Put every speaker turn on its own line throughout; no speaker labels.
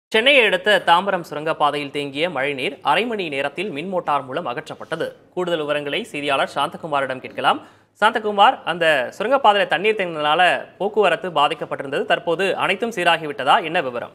சென்னையை அடுத்த தாம்பரம் சுரங்கப்பாதையில் தேங்கிய மழைநீர் அரை மணி நேரத்தில் மின் மோட்டார் மூலம் அகற்றப்பட்டது கூடுதல் விவரங்களை செய்தியாளர் சாந்தகுமாரிடம் கேட்கலாம் சாந்தகுமார் அந்த சுரங்கப்பாதையில் தண்ணீர் தேங்கினதால போக்குவரத்து பாதிக்கப்பட்டிருந்தது தற்போது அனைத்தும் சீராகிவிட்டதா என்ன விவரம்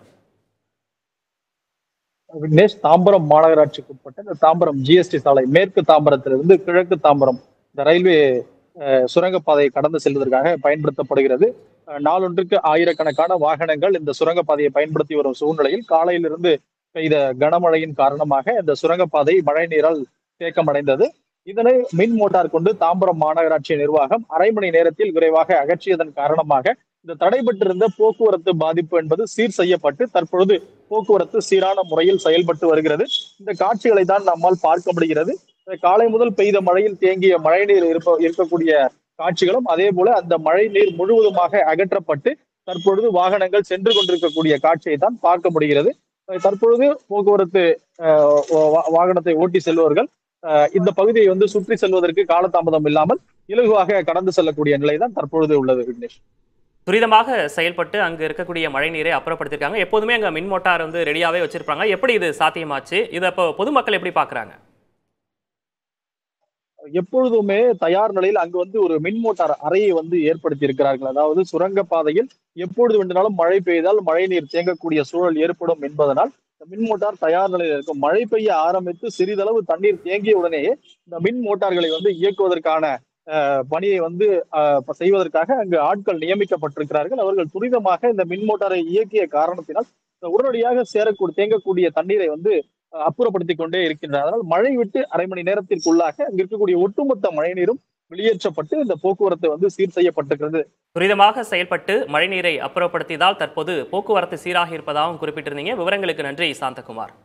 விக்னேஷ் தாம்பரம் மாநகராட்சிக்கு உட்பட்ட இந்த தாம்பரம் ஜிஎஸ்டி சாலை மேற்கு தாம்பரத்திலிருந்து கிழக்கு தாம்பரம் இந்த ரயில்வே அஹ், சுரங்கப்பாதையை கடந்து செல்வதற்காக பயன்படுத்தப்படுகிறது அஹ், நாளொன்றுக்கு ஆயிரக்கணக்கான வாகனங்கள் இந்த சுரங்கப்பாதையை பயன்படுத்தி வரும் சூழ்நிலையில் காலையிலிருந்து பெய்த கனமழையின் காரணமாக இந்த சுரங்கப்பாதை மழை நீரால் தேக்கமடைந்தது இதனை மின் மோட்டார் கொண்டு தாம்பரம் மாநகராட்சி நிர்வாகம் அரை மணி நேரத்தில் விரைவாக அகற்றியதன் காரணமாக இந்த தடைபட்டிருந்த போக்குவரத்து பாதிப்பு என்பது சீர் செய்யப்பட்டு தற்பொழுது போக்குவரத்து சீரான முறையில் செயல்பட்டு வருகிறது இந்த காட்சிகளை தான் நம்மால் பார்க்க முடிகிறது காலை முதல் பெய்த மழையில் தேங்கிய மழைநீர் இருப்ப இருக்கக்கூடிய காட்சிகளும் அதே போல அந்த மழை நீர் முழுவதுமாக அகற்றப்பட்டு தற்பொழுது வாகனங்கள் சென்று கொண்டிருக்கக்கூடிய காட்சியை தான் பார்க்க முடிகிறது தற்பொழுது போக்குவரத்து அஹ், வா- வாகனத்தை ஓட்டி செல்பவர்கள் அஹ், இந்த பகுதியை வந்து சுற்றி செல்வதற்கு காலதாமதம் இல்லாமல் இலகுவாக கடந்து செல்லக்கூடிய நிலை தான் தற்பொழுது உள்ளது விக்னேஷ்
துரிதமாக செயல்பட்டு அங்கு இருக்கக்கூடிய மழை நீரை அப்புறப்படுத்திருக்காங்க எப்போதுமே அங்கே மின் மோட்டார் வந்து ரெடியாகவே வச்சிருப்பாங்க எப்படி இது சாத்தியமாச்சு இதை இப்போ பொதுமக்கள் எப்படி பார்க்குறாங்க
எப்பொழுதுமே தயார் நிலையில் அங்கு வந்து ஒரு மின் மோட்டார் அறையை வந்து ஏற்படுத்தி இருக்கிறார்கள் அதாவது சுரங்கப்பாதையில் எப்பொழுது வேண்டுமானாலும் மழை பெய்தால் மழை நீர் தேங்கக்கூடிய சூழல் ஏற்படும் என்பதனால் இந்த மின் மோட்டார் தயார் நிலையில் இருக்கும் மழை பெய்ய ஆரம்பித்து சிறிதளவு தண்ணீர் தேங்கிய உடனேயே இந்த மின் மோட்டார்களை வந்து இயக்குவதற்கான அஹ், பணியை வந்து அஹ், செய்வதற்காக அங்கு ஆட்கள் நியமிக்கப்பட்டிருக்கிறார்கள் அவர்கள் துரிதமாக இந்த மின் மோட்டாரை இயக்கிய காரணத்தினால் இந்த உடனடியாக சேரக்கூடிய தேங்கக்கூடிய தண்ணீரை வந்து அஹ், அப்புறப்படுத்திக் கொண்டே இருக்கின்றனர் அதனால் மழை விட்டு அரை மணி நேரத்திற்குள்ளாக அங்க இருக்கக்கூடிய ஒட்டுமொத்த மழைநீரும் வெளியேற்றப்பட்டு இந்த போக்குவரத்து வந்து சீர் செய்யப்பட்டிருக்கிறது
துரிதமாக செயல்பட்டு மழைநீரை அப்புறப்படுத்தியதால் தற்போது போக்குவரத்து சீராகி இருப்பதாகவும் குறிப்பிட்டிருந்தீங்க விவரங்களுக்கு நன்றி சாந்தகுமார்